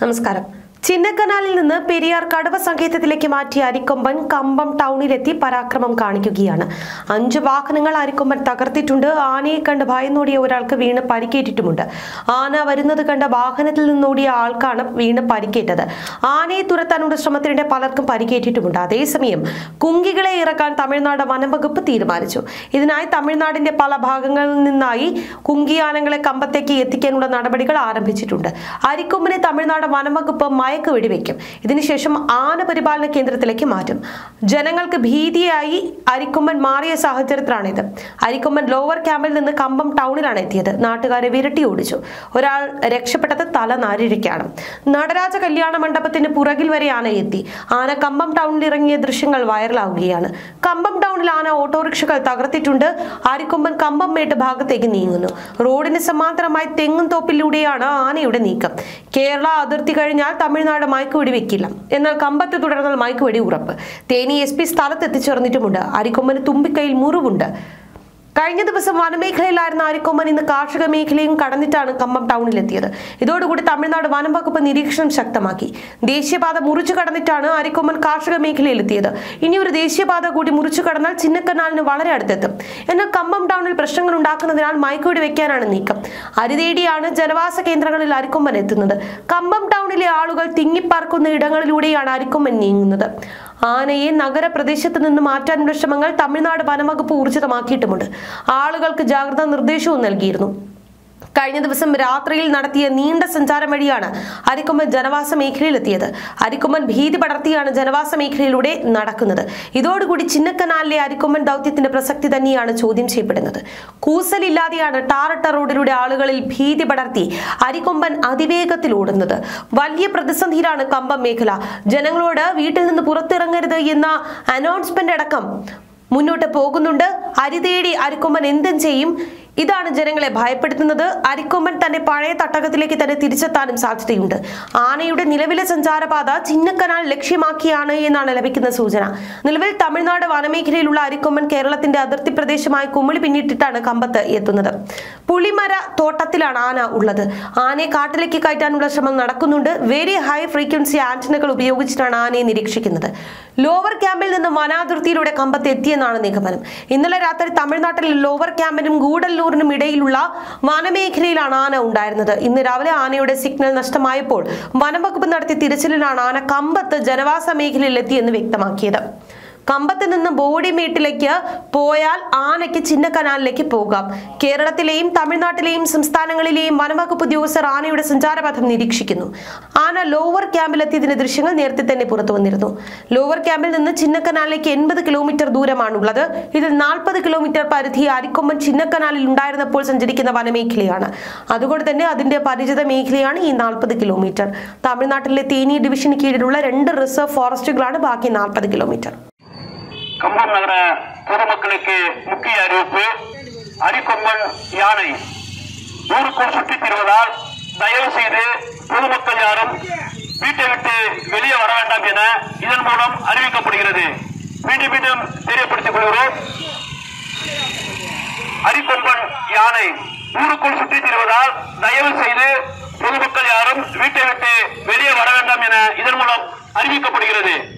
നമസ്കാരം ചിന്നക്കനാലിൽ നിന്ന് പെരിയാർ കടവ സങ്കേതത്തിലേക്ക് മാറ്റിയ അരിക്കൊമ്പൻ കമ്പം ടൗണിലെത്തി പരാക്രമം കാണിക്കുകയാണ് അഞ്ച് വാഹനങ്ങൾ അരിക്കൊമ്പൻ തകർത്തിട്ടുണ്ട് ആനയെ കണ്ട് ഭയന്നോടിയ ഒരാൾക്ക് വീണ് പരിക്കേറ്റിട്ടുമുണ്ട് ആന വരുന്നത് കണ്ട വാഹനത്തിൽ നിന്നോടിയ ആൾക്കാണ് വീണ് പരിക്കേറ്റത് ആനയെ തുരത്താനുള്ള ശ്രമത്തിനിടെ പലർക്കും പരിക്കേറ്റിട്ടുമുണ്ട് അതേസമയം കുങ്കികളെ ഇറക്കാൻ തമിഴ്നാട് വനംവകുപ്പ് തീരുമാനിച്ചു ഇതിനായി തമിഴ്നാടിന്റെ പല ഭാഗങ്ങളിൽ നിന്നായി കുങ്കിയാനകളെ കമ്പത്തേക്ക് എത്തിക്കാനുള്ള നടപടികൾ ആരംഭിച്ചിട്ടുണ്ട് അരിക്കൊമ്പനെ തമിഴ്നാട് വനംവകുപ്പ് മയക്ക് വെടിവെക്കും ഇതിനുശേഷം ആന പരിപാലന കേന്ദ്രത്തിലേക്ക് മാറ്റും ജനങ്ങൾക്ക് ഭീതിയായി അരിക്കൊമ്പൻ മാറിയ സാഹചര്യത്തിലാണിത് അരിക്കൊമ്പൻ ലോവർ ക്യാമ്പിൽ നിന്ന് കമ്പം ടൗണിലാണ് എത്തിയത് നാട്ടുകാരെ വിരട്ടി ഓടിച്ചു ഒരാൾ രക്ഷപ്പെട്ടത് തല നാരിഴയ്ക്കാണ് നടരാജ കല്യാണ മണ്ഡപത്തിന് പുറകിൽ വരെ ആന എത്തി ആന കമ്പം ടൗണിൽ ഇറങ്ങിയ ദൃശ്യങ്ങൾ വൈറലാവുകയാണ് കമ്പം ടൗണിൽ ആന ഓട്ടോറിക്ഷകൾ തകർത്തിട്ടുണ്ട് ആരിക്കൊമ്പൻ കമ്പം മേട്ട് ഭാഗത്തേക്ക് നീങ്ങുന്നു റോഡിന് സമാന്തരമായി തെങ്ങും തോപ്പിലൂടെയാണ് ആനയുടെ നീക്കം കേരള അതിർത്തി കഴിഞ്ഞാൽ തമിഴ്നാട് മയക്കുവെടി വെക്കില്ല എന്നാൽ കമ്പത്ത് തുടർന്നാൽ മയക്കുവെടി ഉറപ്പ് തേനി എസ് പി സ്ഥലത്ത് എത്തിച്ചേർന്നിട്ടുമുണ്ട് അരിക്കൊമ്പന് തുമ്പിക്കൈയിൽ മുറിവുണ്ട് കഴിഞ്ഞ ദിവസം വനമേഖലയിലായിരുന്ന അരിക്കൊമ്പൻ ഇന്ന് കാർഷിക മേഖലയും കടന്നിട്ടാണ് കമ്പം ടൗണിലെത്തിയത് ഇതോടുകൂടി തമിഴ്നാട് വനം വകുപ്പ് നിരീക്ഷണം ശക്തമാക്കി ദേശീയപാത മുറിച്ചു കടന്നിട്ടാണ് അരിക്കൊമ്പൻ കാർഷിക മേഖലയിലെത്തിയത് ഇനി ഒരു ദേശീയപാത കൂടി മുറിച്ചു കടന്നാൽ ചിന്നക്കനാലിന് വളരെ അടുത്തെത്തും എന്നാൽ കമ്പം ടൗണിൽ പ്രശ്നങ്ങൾ ഉണ്ടാക്കുന്നതിനാൽ മയക്കുവെടി വെക്കാനാണ് നീക്കം അരിതേടിയാണ് ജനവാസ കേന്ദ്രങ്ങളിൽ അരിക്കൊമ്പൻ എത്തുന്നത് കമ്പം ടൗണിലെ ആളുകൾ തിങ്ങിപ്പാർക്കുന്ന ഇടങ്ങളിലൂടെയാണ് അരിക്കൊമ്പൻ നീങ്ങുന്നത് ആനയെ നഗരപ്രദേശത്ത് നിന്ന് മാറ്റാനുള്ള ശ്രമങ്ങൾ തമിഴ്നാട് വനംവകുപ്പ് ഊർജിതമാക്കിയിട്ടുമുണ്ട് ആളുകൾക്ക് ജാഗ്രതാ നിർദ്ദേശവും നൽകിയിരുന്നു കഴിഞ്ഞ ദിവസം രാത്രിയിൽ നടത്തിയ നീണ്ട സഞ്ചാരം വഴിയാണ് അരിക്കൊമ്പൻ ജനവാസ മേഖലയിലെത്തിയത് അരിക്കൊമ്പൻ ഭീതി പടർത്തിയാണ് ജനവാസ മേഖലയിലൂടെ നടക്കുന്നത് ഇതോടുകൂടി ചിന്നക്കനാലിലെ അരിക്കൊമ്പൻ ദൗത്യത്തിന്റെ പ്രസക്തി തന്നെയാണ് ചോദ്യം ചെയ്യപ്പെടുന്നത് കൂസലില്ലാതെയാണ് ടാറട്ട റോഡിലൂടെ ആളുകളിൽ ഭീതി പടർത്തി അരിക്കൊമ്പൻ അതിവേഗത്തിൽ ഓടുന്നത് വലിയ പ്രതിസന്ധിയിലാണ് കമ്പം മേഖല ജനങ്ങളോട് വീട്ടിൽ നിന്ന് പുറത്തിറങ്ങരുത് എന്ന അനൗൺസ്മെന്റ് അടക്കം മുന്നോട്ട് പോകുന്നുണ്ട് അരിതേടി അരിക്കൊമ്പൻ എന്തും ചെയ്യും ഇതാണ് ജനങ്ങളെ ഭയപ്പെടുത്തുന്നത് അരിക്കൊമ്പൻ തന്നെ പഴയ തട്ടകത്തിലേക്ക് തന്നെ തിരിച്ചെത്താനും സാധ്യതയുണ്ട് ആനയുടെ നിലവിലെ സഞ്ചാരപാത ചിന്നക്കനാൽ ലക്ഷ്യമാക്കിയാണ് എന്നാണ് ലഭിക്കുന്ന സൂചന നിലവിൽ തമിഴ്നാട് വനമേഖലയിലുള്ള അരിക്കൊമ്പൻ കേരളത്തിന്റെ അതിർത്തി പ്രദേശമായ കുമിളി പിന്നിട്ടിട്ടാണ് കമ്പത്ത് എത്തുന്നത് പുളിമര തോട്ടത്തിലാണ് ആന ഉള്ളത് ആനയെ കാട്ടിലേക്ക് കയറ്റാനുള്ള ശ്രമം നടക്കുന്നുണ്ട് വെരി ഹൈ ഫ്രീക്വൻസി ആന്റിനകൾ ഉപയോഗിച്ചിട്ടാണ് ആനയെ നിരീക്ഷിക്കുന്നത് ലോവർ ക്യാമ്പിൽ നിന്ന് വനാതിർത്തിയിലൂടെ കമ്പത്ത് എത്തിയെന്നാണ് നിഗമനം ഇന്നലെ രാത്രി തമിഴ്നാട്ടിലെ ലോവർ ക്യാമ്പിനും ഗൂഡല്ലൂരിനും ഇടയിലുള്ള വനമേഖലയിലാണ് ആന ഉണ്ടായിരുന്നത് ഇന്ന് രാവിലെ ആനയുടെ സിഗ്നൽ നഷ്ടമായപ്പോൾ വനംവകുപ്പ് നടത്തിയ തിരച്ചിലിലാണ് ആന കമ്പത്ത് ജനവാസ മേഖലയിൽ എത്തിയെന്ന് വ്യക്തമാക്കിയത് കമ്പത്ത് നിന്ന് ബോഡിമേട്ടിലേക്ക് പോയാൽ ആനയ്ക്ക് ചിന്നക്കനാലിലേക്ക് പോകാം കേരളത്തിലെയും തമിഴ്നാട്ടിലെയും സംസ്ഥാനങ്ങളിലെയും വനംവകുപ്പ് ഉദ്യോഗസ്ഥർ ആനയുടെ സഞ്ചാരപഥം നിരീക്ഷിക്കുന്നു ആന ലോവർ ക്യാമ്പിലെത്തിയതിന്റെ ദൃശ്യങ്ങൾ നേരത്തെ തന്നെ പുറത്തു വന്നിരുന്നു ലോവർ ക്യാമ്പിൽ നിന്ന് ചിന്നക്കനാലിലേക്ക് എൺപത് കിലോമീറ്റർ ദൂരമാണുള്ളത് ഇതിൽ നാൽപ്പത് കിലോമീറ്റർ പരിധി അരിക്കൊമ്പൻ ചിന്നക്കനാലിൽ ഉണ്ടായിരുന്നപ്പോൾ സഞ്ചരിക്കുന്ന വനമേഖലയാണ് അതുകൊണ്ട് തന്നെ അതിന്റെ പരിചിത മേഖലയാണ് ഈ നാൽപ്പത് കിലോമീറ്റർ തമിഴ്നാട്ടിലെ തേനി ഡിവിഷന് കീഴിലുള്ള രണ്ട് റിസർവ് ഫോറസ്റ്റുകളാണ് ബാക്കി നാൽപ്പത് കിലോമീറ്റർ கம்பம் நகர பொதுமக்களுக்கு முக்கிய அறிவிப்பு அரிக்கொம்பன் யானை ஊருக்குள் சுற்றித் திரிவதால் தயவு செய்து பொதுமக்கள் யாரும் வீட்டை விட்டு வெளியே வர வேண்டாம் என இதன் மூலம் அறிவிக்கப்படுகிறது மீண்டும் மீண்டும் தெரியப்படுத்திக் கொள்கிறோம் அரிக்கொம்பன் யானை ஊருக்குள் சுற்றித் திரிவதால் தயவு செய்து பொதுமக்கள் யாரும் வீட்டை விட்டு வெளியே வர வேண்டாம் என இதன் மூலம் அறிவிக்கப்படுகிறது